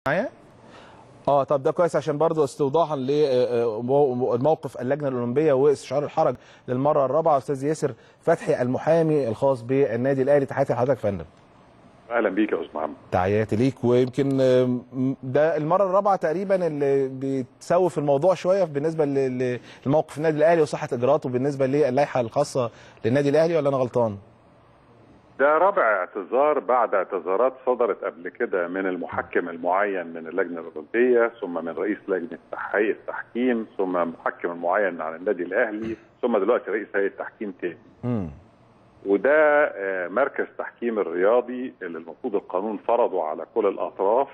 معايا اه طب ده كويس عشان برضه استوضاحا لموقف اللجنه الاولمبيه واستشعار الحرج للمره الرابعه استاذ ياسر فتحي المحامي الخاص بالنادي الاهلي تحياتي لحضرتك يا فندم اهلا بيك يا استاذ محمد تحياتي ليك ويمكن آم، ده المره الرابعه تقريبا اللي بتسوف الموضوع شويه بالنسبه ل- لموقف النادي الاهلي وصحه اجراءاته بالنسبه للائحه الخاصه للنادي الاهلي ولا انا غلطان؟ ده رابع اعتذار بعد اعتذارات صدرت قبل كده من المحكم المعين من اللجنه الاولمبيه ثم من رئيس لجنه هيئه التحكيم ثم محكم المعين عن النادي الاهلي ثم دلوقتي رئيس هيئه التحكيم تاني امم وده آه، مركز تحكيم الرياضي اللي المفروض القانون فرضه على كل الاطراف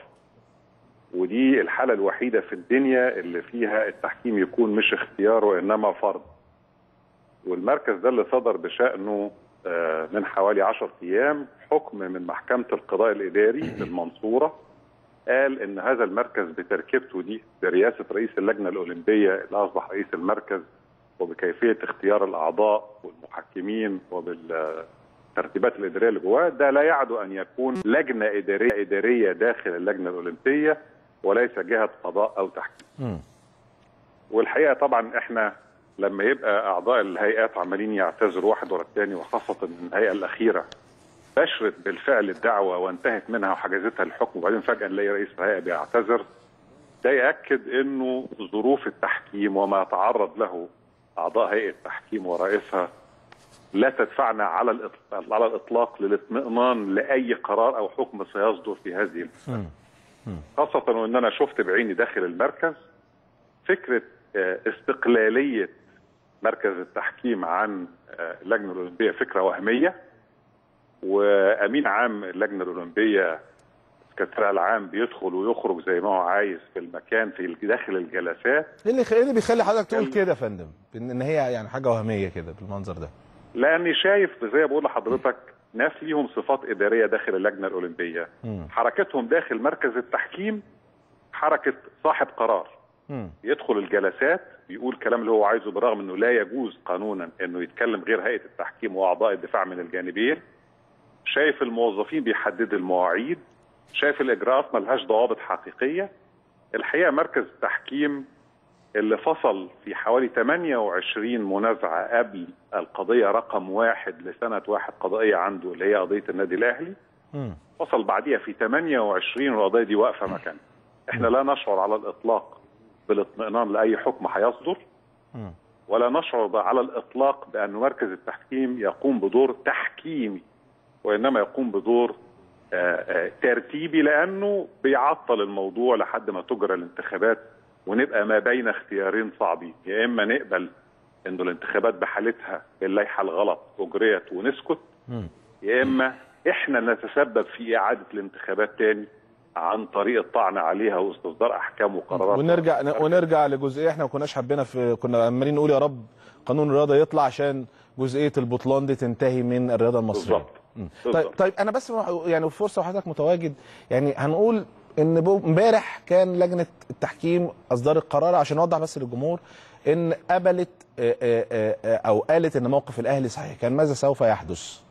ودي الحاله الوحيده في الدنيا اللي فيها التحكيم يكون مش اختيار وانما فرض والمركز ده اللي صدر بشانه آه، من حوالي 10 ايام حكم من محكمه القضاء الاداري بالمنصوره قال ان هذا المركز بتركيبته دي برئاسه رئيس اللجنه الاولمبيه اللي اصبح رئيس المركز وبكيفيه اختيار الاعضاء والمحكمين وبالترتيبات الاداريه اللي جواه ده لا يعدو ان يكون لجنه اداريه اداريه داخل اللجنه الاولمبيه وليس جهه قضاء او تحكيم. امم والحقيقه طبعا احنا لما يبقى اعضاء الهيئات عمالين يعتذروا واحد ورا الثاني وخاصه ان الهيئه الاخيره بشرت بالفعل الدعوه وانتهت منها وحجزتها الحكم وبعدين فجاه نلاقي رئيس الهيئه بيعتذر ده ياكد انه ظروف التحكيم وما يتعرض له اعضاء هيئه التحكيم ورئيسها لا تدفعنا على الاطلاق على الاطلاق للاطمئنان لاي قرار او حكم سيصدر في هذه المساله. خاصه وان انا شفت بعيني داخل المركز فكره آه، استقلاليه مركز التحكيم عن آه، اللجنه الاولمبيه فكره وهميه وامين عام اللجنه الاولمبيه السكرتير العام بيدخل ويخرج زي ما هو عايز في المكان في داخل الجلسات ايه اللي ايه اللي بيخلي حضرتك تقول كده يا فندم؟ ان إن هي يعني حاجه وهميه كده بالمنظر ده لاني شايف زي ما بقول لحضرتك ناس ليهم صفات اداريه داخل اللجنه الاولمبيه مم. حركتهم داخل مركز التحكيم حركه صاحب قرار امم يدخل الجلسات بيقول الكلام اللي هو عايزه برغم انه لا يجوز قانونا انه يتكلم غير هيئه التحكيم واعضاء الدفاع من الجانبين شايف الموظفين بيحددوا المواعيد شايف الاجراءات ملهاش ضوابط حقيقيه الحقيقه مركز التحكيم اللي فصل في حوالي 28 منازعه قبل القضيه رقم واحد لسنه واحد قضائيه عنده اللي هي قضيه النادي الاهلي امم وصل بعديها في 28 والقضيه دي واقفه مكانها. احنا لا نشعر على الاطلاق بالاطمئنان لاي حكم هيصدر مم. ولا نشعر على الاطلاق بان مركز التحكيم يقوم بدور تحكيمي وانما يقوم بدور آه، آه، ترتيبي لانه بيعطل الموضوع لحد ما تجرى الانتخابات ونبقى ما بين اختيارين صعبين يا اما نقبل انه الانتخابات بحالتها باللائحه الغلط اجريت ونسكت مم. يا اما احنا نتسبب في اعاده الانتخابات تاني عن طريق الطعن عليها واستصدار احكام وقرارات ونرجع ونرجع لجزئيه احنا ما كناش حابينها في كنا عمالين نقول يا رب قانون الرياضه يطلع عشان جزئيه البطلان دي تنتهي من الرياضه المصريه بالظبط. مم. بالظبط. طيب طيب انا بس يعني فرصه وحضرتك متواجد يعني هنقول ان بو- امبارح كان لجنه التحكيم اصدرت قرار عشان نوضح بس للجمهور ان قبلت آه، آه، آه، آه، او قالت ان موقف الاهلي صحيح كان ماذا سوف يحدث؟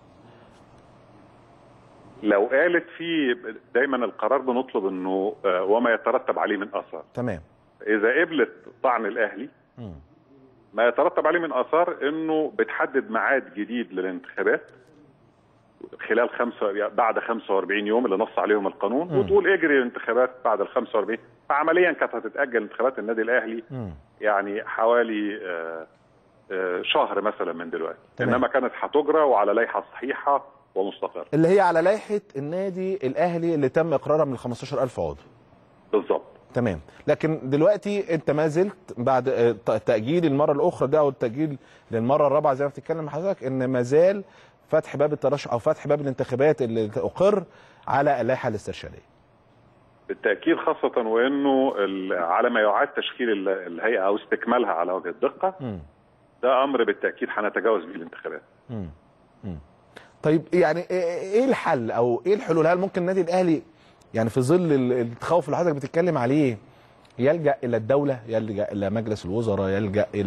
لو قالت في دايما القرار بنطلب انه آه، وما يترتب عليه من اثار تمام اذا قبلت طعن الاهلي مم. ما يترتب عليه من اثار انه بتحدد ميعاد جديد للانتخابات خلال خمسة بعد 45 يوم اللي نص عليهم القانون مم. وتقول اجري الانتخابات بعد ال 45 فعمليا كانت هتتاجل انتخابات النادي الاهلي مم. يعني حوالي آه، آه، شهر مثلا من دلوقتي تمام. انما كانت هتجرى وعلى لائحه صحيحه ومستقره اللي هي على لائحه النادي الاهلي اللي تم اقرارها من ال 15000 عضو بالظبط تمام لكن دلوقتي انت ما زلت بعد آه، ت- تاجيل المره الاخرى ده او التاجيل للمره الرابعه زي ما بتتكلم حضرتك ان ما زال فتح باب الترشح او فتح باب الانتخابات اللي اقر على اللائحه الاسترشاديه بالتاكيد خاصه وانه ال- على ما يعاد تشكيل ال- الهيئه او استكمالها على وجه الدقه مم. ده امر بالتاكيد هنتجاوز به الانتخابات مم. مم. طيب يعني ايه إيه الحل او ايه الحلول هل ممكن النادي الاهلي يعني في ظل ال- التخوف اللي حضرتك بتتكلم عليه يلجا الى الدوله يلجا الى مجلس الوزراء يلجا الى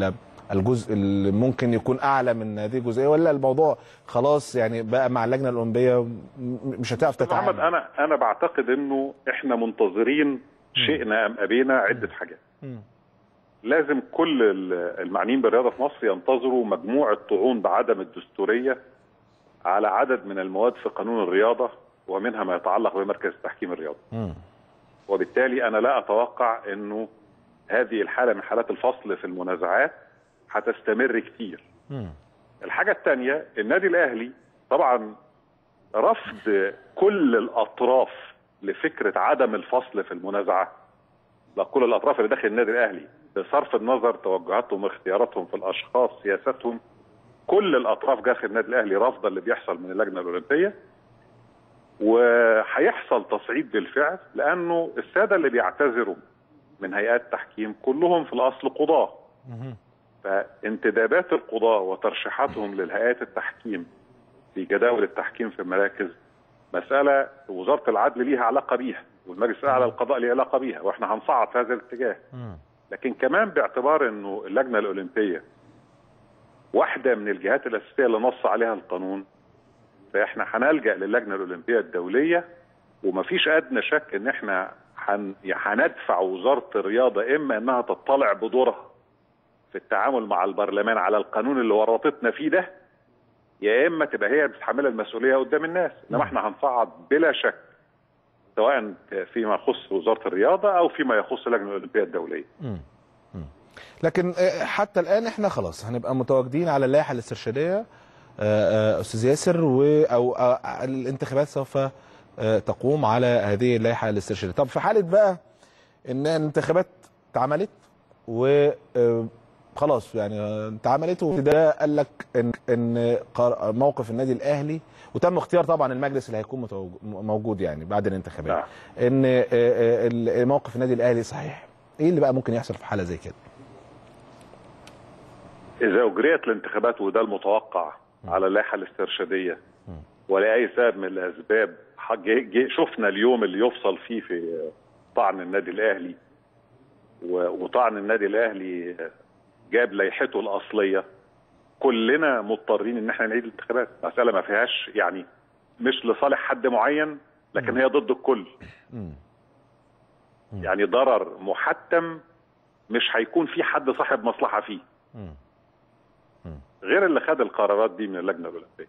الجزء اللي ممكن يكون اعلى من هذه الجزئيه ولا الموضوع خلاص يعني بقى مع اللجنه الاولمبيه م- مش هتعرف محمد تتعامل انا انا بعتقد انه احنا منتظرين شئنا ام ابينا عده حاجات مم. لازم كل ال- المعنيين بالرياضه في مصر ينتظروا مجموعه طعون بعدم الدستوريه على عدد من المواد في قانون الرياضه ومنها ما يتعلق بمركز تحكيم الرياضه مم. وبالتالي انا لا اتوقع انه هذه الحاله من حالات الفصل في المنازعات هتستمر كتير مم. الحاجة الثانية النادي الأهلي طبعا رفض كل الأطراف لفكرة عدم الفصل في المنازعة لا كل الأطراف اللي داخل النادي الأهلي بصرف النظر توجهاتهم واختياراتهم في الأشخاص سياستهم كل الأطراف داخل النادي الأهلي رافضة اللي بيحصل من اللجنة الأولمبية وهيحصل تصعيد بالفعل لأنه السادة اللي بيعتذروا من هيئات تحكيم كلهم في الأصل قضاة مم. فانتدابات القضاة وترشيحاتهم للهيئات التحكيم في جداول التحكيم في المراكز مسألة وزارة العدل ليها علاقة بيها والمجلس الأعلى للقضاء ليه علاقة بيها واحنا هنصعد في هذا الاتجاه مم. لكن كمان باعتبار انه اللجنة الأولمبية واحدة من الجهات الأساسية اللي نص عليها القانون فاحنا هنلجأ للجنة الأولمبية الدولية ومفيش أدنى شك ان احنا هن- هندفع وزارة الرياضة إما انها تطلع بدورها في التعامل مع البرلمان على القانون اللي ورطتنا فيه ده يا اما تبقى هي بتتحمل المسؤوليه قدام الناس انما احنا هنصعد بلا شك سواء فيما يخص وزاره الرياضه او فيما يخص اللجنه الاولمبيه الدوليه مم. مم. لكن آه، حتى الان احنا خلاص هنبقى متواجدين على اللائحه الاسترشاديه آه، آه، استاذ ياسر و او آه، الانتخابات سوف آه، تقوم على هذه اللائحه الاسترشاديه طب في حاله بقى ان الانتخابات اتعملت و آه، خلاص يعني آه، اتعملت وده قال لك ان ان قر- موقف النادي الاهلي وتم اختيار طبعا المجلس اللي هيكون متوج- موجود يعني بعد الانتخابات نعم. ان آه، آه، ال- موقف النادي الاهلي صحيح ايه اللي بقى ممكن يحصل في حاله زي كده اذا اجريت الانتخابات وده المتوقع على اللائحه الاسترشاديه ولاي سبب من الاسباب ح- جه- جه- شفنا اليوم اللي يفصل فيه في طعن النادي الاهلي و- وطعن النادي الاهلي جاب لائحته الاصليه كلنا مضطرين ان احنا نعيد الانتخابات مساله ما فيهاش يعني مش لصالح حد معين لكن هي ضد الكل مم. يعني ضرر محتم مش هيكون في حد صاحب مصلحه فيه مم. غير اللي خد القرارات دي من اللجنه الاولمبيه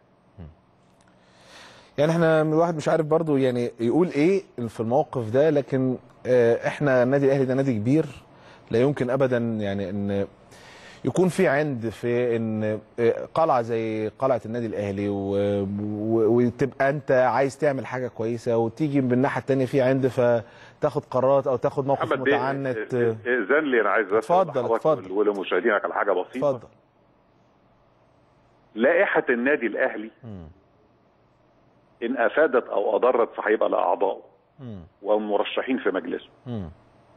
يعني احنا الواحد مش عارف برضو يعني يقول ايه في الموقف ده لكن آه، احنا النادي الاهلي ده نادي كبير لا يمكن ابدا يعني ان يكون في عند في ان آه، قلعه زي قلعه النادي الاهلي و- و- وتبقى انت عايز تعمل حاجه كويسه وتيجي من الناحيه الثانيه في عند فتاخد قرارات او تاخد موقف محمد بيه، متعنت إ- إ- اذن لي انا عايز أسأل اتفضل، حضرتك اتفضل. ولمشاهدينك على حاجه بسيطه اتفضل لائحه النادي الاهلي مم. ان افادت او اضرت فهيبقى لاعضائه مم. ومرشحين في مجلسه مم.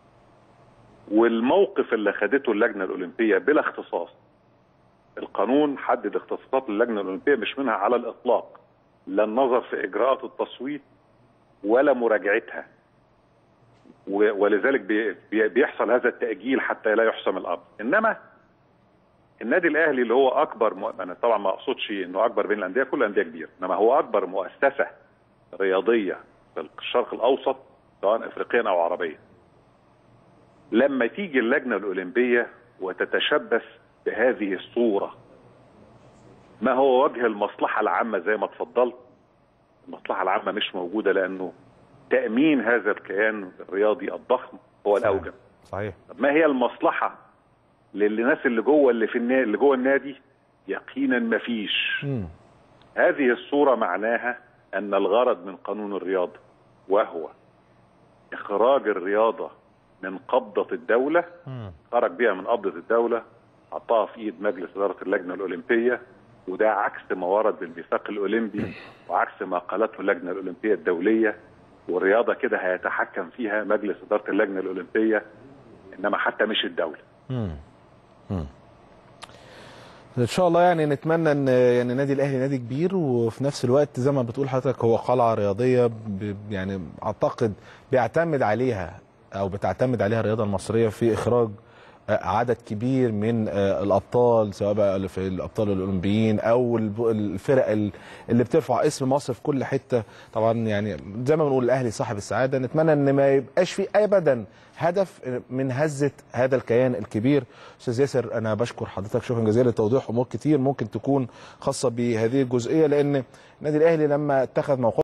والموقف اللي خدته اللجنه الاولمبيه بلا اختصاص القانون حدد اختصاصات اللجنه الاولمبيه مش منها على الاطلاق لا النظر في اجراءات التصويت ولا مراجعتها و- ولذلك بي- بي- بيحصل هذا التاجيل حتى لا يحسم الامر انما النادي الاهلي اللي هو اكبر مؤ... انا طبعا ما اقصدش انه اكبر بين الانديه كل الانديه كبيره انما هو اكبر مؤسسه رياضيه في الشرق الاوسط سواء افريقيا او عربيا لما تيجي اللجنه الاولمبيه وتتشبث بهذه الصوره ما هو وجه المصلحه العامه زي ما اتفضلت المصلحه العامه مش موجوده لانه تامين هذا الكيان الرياضي الضخم هو الاوجب صحيح طب ما هي المصلحه للناس اللي جوه اللي في النادي اللي جوه النادي يقينا مفيش مم. هذه الصورة معناها أن الغرض من قانون الرياضة وهو إخراج الرياضة من قبضة الدولة مم. خرج بها من قبضة الدولة حطها في إيد مجلس إدارة اللجنة الأولمبية وده عكس ما ورد بالميثاق الأولمبي وعكس ما قالته اللجنة الأولمبية الدولية والرياضة كده هيتحكم فيها مجلس إدارة اللجنة الأولمبية إنما حتى مش الدولة مم. مم. ان شاء الله يعني نتمنى ان يعني النادي الاهلي نادي كبير وفي نفس الوقت زي ما بتقول حضرتك هو قلعه رياضيه ب- يعني اعتقد بيعتمد عليها او بتعتمد عليها الرياضه المصريه في اخراج عدد كبير من الابطال سواء بقى في الابطال الاولمبيين او الفرق اللي بترفع اسم مصر في كل حته طبعا يعني زي ما بنقول الاهلي صاحب السعاده نتمنى ان ما يبقاش في ابدا هدف من هزه هذا الكيان الكبير استاذ ياسر انا بشكر حضرتك شكرا جزيلا لتوضيح امور كتير ممكن تكون خاصه بهذه الجزئيه لان النادي الاهلي لما اتخذ موقف